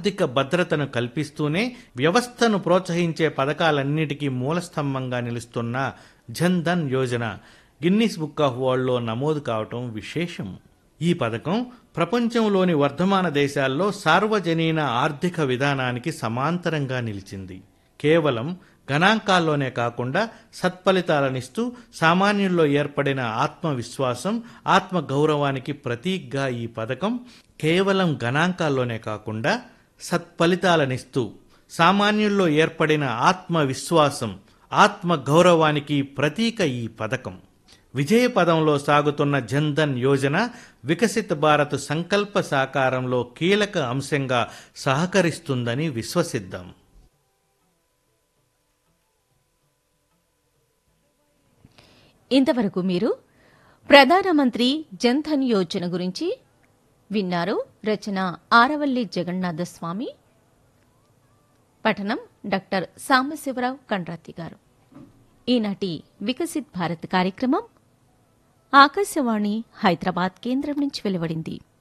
ఆర్థిక భద్రతను కల్పిస్తూనే వ్యవస్థను ప్రోత్సహించే పథకాలన్నిటికీ మూలస్తంభంగా నిలుస్తున్న Jan Dhan Yojana Guinness book of వరల్డ్లో నమోదు కావటం విశేషం ఈ పథకం ప్రపంచంలోని వర్ధమాన దేశాల్లో సార్వజనీన ఆర్థిక విధానానికి సమాంతరంగా నిలిచింది కేవలం గణాంకాల్లోనే కాకుండా సత్ఫలితాలనిస్తూ సామాన్యుల్లో ఏర్పడిన ఆత్మవిశ్వాసం ఆత్మ గౌరవానికి ప్రతీకగా ఈ పథకం కేవలం గణాంకాల్లోనే కాకుండా సత్ఫలితాలనిస్తూ సామాన్యుల్లో ఏర్పడిన ఆత్మవిశ్వాసం ఆత్మ గౌరవానికి ప్రతీక ఈ పథకం విజయ పదంలో సాగుతున్న జన్ధన్ యోజన వికసిత భారత్ సంకల్ప సాకారంలో కీలక అంశంగా సహకరిస్తుందని విశ్వసిద్దాం ఇంతవరకు మీరు ప్రధానమంత్రి జన్ధన్ యోజన గురించి విన్నారు రచన ఆరవల్లి జగన్నాథ స్వామి పఠనం డాక్టర్ సాంబశివరావు కండ్రాతి గారు ఈనాటి వికసిత్ భారత్ కార్యక్రమం ఆకాశవాణి హైదరాబాద్ కేంద్రం నుంచి వెలువడింది